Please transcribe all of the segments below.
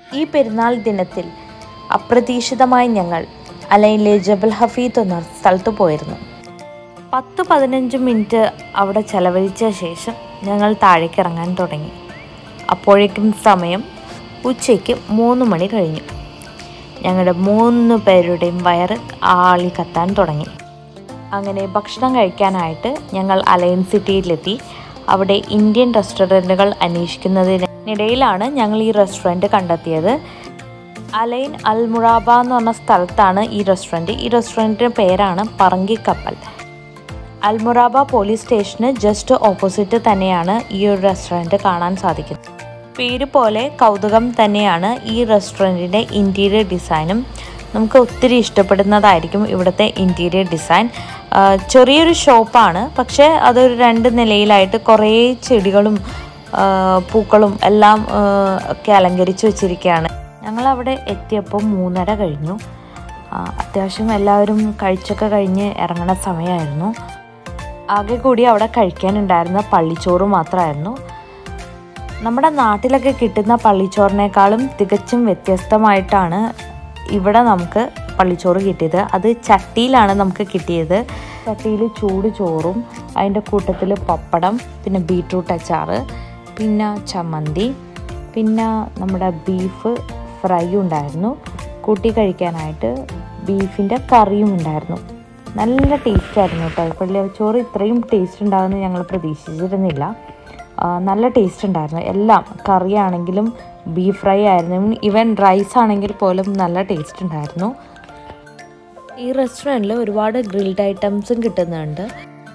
ഈ പെരുന്നാൾ ദിനത്തിൽ അപ്രതീക്ഷിതമായി ഞങ്ങൾ അലൈനിലെ ജബൽ ഹഫീത്ത് എന്ന സ്ഥലത്ത് പോയിരുന്നു പത്ത് പതിനഞ്ച് മിനിറ്റ് അവിടെ ചെലവഴിച്ച ശേഷം ഞങ്ങൾ താഴേക്ക് ഇറങ്ങാൻ തുടങ്ങി അപ്പോഴേക്കും സമയം ഉച്ചയ്ക്ക് മൂന്ന് മണി കഴിഞ്ഞു ഞങ്ങളുടെ മൂന്ന് പേരുടെയും വയറ് ആളി കത്താൻ തുടങ്ങി അങ്ങനെ ഭക്ഷണം കഴിക്കാനായിട്ട് ഞങ്ങൾ അലയൻ സിറ്റിയിലെത്തി അവിടെ ഇന്ത്യൻ റെസ്റ്റോറൻറ്റുകൾ അന്വേഷിക്കുന്നതിനിടയിലാണ് ഞങ്ങൾ ഈ റെസ്റ്റോറൻറ്റ് കണ്ടെത്തിയത് അലൈൻ അൽ മുറാബ എന്ന് പറഞ്ഞ സ്ഥലത്താണ് ഈ റെസ്റ്റോറൻറ്റ് ഈ റെസ്റ്റോറൻറ്റിൻ്റെ പേരാണ് പറങ്കിക്കപ്പൽ അൽമുറാബ പോലീസ് സ്റ്റേഷന് ജസ്റ്റ് ഓപ്പോസിറ്റ് തന്നെയാണ് ഈ ഒരു റെസ്റ്റോറൻറ്റ് കാണാൻ സാധിക്കുന്നത് പേര് പോലെ കൗതുകം തന്നെയാണ് ഈ റെസ്റ്റോറൻറ്റിൻ്റെ ഇൻറ്റീരിയർ ഡിസൈനും നമുക്ക് ഒത്തിരി ഇഷ്ടപ്പെടുന്നതായിരിക്കും ഇവിടുത്തെ ഇൻറ്റീരിയർ ഡിസൈൻ ആ, ചെറിയൊരു ഷോപ്പാണ് പക്ഷേ അതൊരു രണ്ട് നിലയിലായിട്ട് കുറേ ചെടികളും ആ, പൂക്കളും എല്ലാം ആ, ഒക്കെ അലങ്കരിച്ച് വെച്ചിരിക്കുകയാണ് ഞങ്ങൾ അവിടെ എത്തിയപ്പോൾ മൂന്നര കഴിഞ്ഞു ആ, അത്യാവശ്യം എല്ലാവരും കഴിച്ചൊക്കെ കഴിഞ്ഞ് ഇറങ്ങുന്ന സമയമായിരുന്നു ആകെ കൂടി അവിടെ കഴിക്കാനുണ്ടായിരുന്ന പള്ളിച്ചോറ് മാത്രമായിരുന്നു നമ്മുടെ നാട്ടിലൊക്കെ കിട്ടുന്ന പള്ളിച്ചോറിനേക്കാളും തികച്ചും വ്യത്യസ്തമായിട്ടാണ് ഇവിടെ നമുക്ക് പള്ളിച്ചോറ് കിട്ടിയത് അത് ചട്ടിയിലാണ് നമുക്ക് കിട്ടിയത് ചട്ടിയിൽ ചൂട് ചോറും അതിൻ്റെ കൂട്ടത്തിൽ പപ്പടം പിന്നെ ബീട്രൂട്ട് അച്ചാറ് പിന്നെ ചമ്മന്തി പിന്നെ നമ്മുടെ ബീഫ് ഫ്രൈ ഉണ്ടായിരുന്നു കൂട്ടി കഴിക്കാനായിട്ട് ബീഫിൻ്റെ കറിയും ഉണ്ടായിരുന്നു നല്ല ടേസ്റ്റ് ആയിരുന്നു കേട്ടോ പള്ളിച്ചോറ് ഇത്രയും ടേസ്റ്റ് ഉണ്ടാകുമെന്ന് ഞങ്ങൾ പ്രതീക്ഷിച്ചിരുന്നില്ല ആ, നല്ല ടേസ്റ്റ് ഉണ്ടായിരുന്നു എല്ലാം കറിയാണെങ്കിലും ബീഫ് ഫ്രൈ ആയിരുന്നു ഈവൻ റൈസ് ആണെങ്കിൽ പോലും നല്ല ടേസ്റ്റ് ഉണ്ടായിരുന്നു ഈ റെസ്റ്റോറൻറ്റിൽ ഒരുപാട് ഗ്രിൽഡ് ഐറ്റംസും കിട്ടുന്നുണ്ട്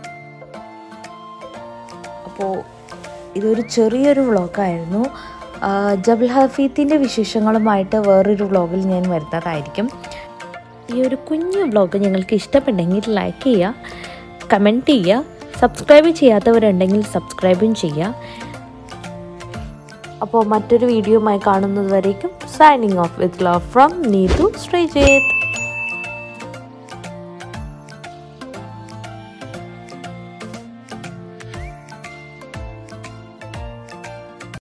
അപ്പോൾ ഇതൊരു ചെറിയൊരു വ്ളോഗായിരുന്നു ജബൽ ഹഫീത്തിൻ്റെ വിശേഷങ്ങളുമായിട്ട് വേറൊരു വ്ളോഗിൽ ഞാൻ വരുന്നതായിരിക്കും ഈ ഒരു കുഞ്ഞു വ്ളോഗ് നിങ്ങൾക്ക് ഇഷ്ടപ്പെട്ടെങ്കിൽ ലൈക്ക് ചെയ്യുക കമൻറ്റ് ചെയ്യുക സബ്സ്ക്രൈബ് ചെയ്യാത്തവരുണ്ടെങ്കിൽ സബ്സ്ക്രൈബും ചെയ്യുക അപ്പോൾ മറ്റൊരു വീഡിയോയുമായി കാണുന്നത് വരേക്കും signing off with love from Neethu Sreejith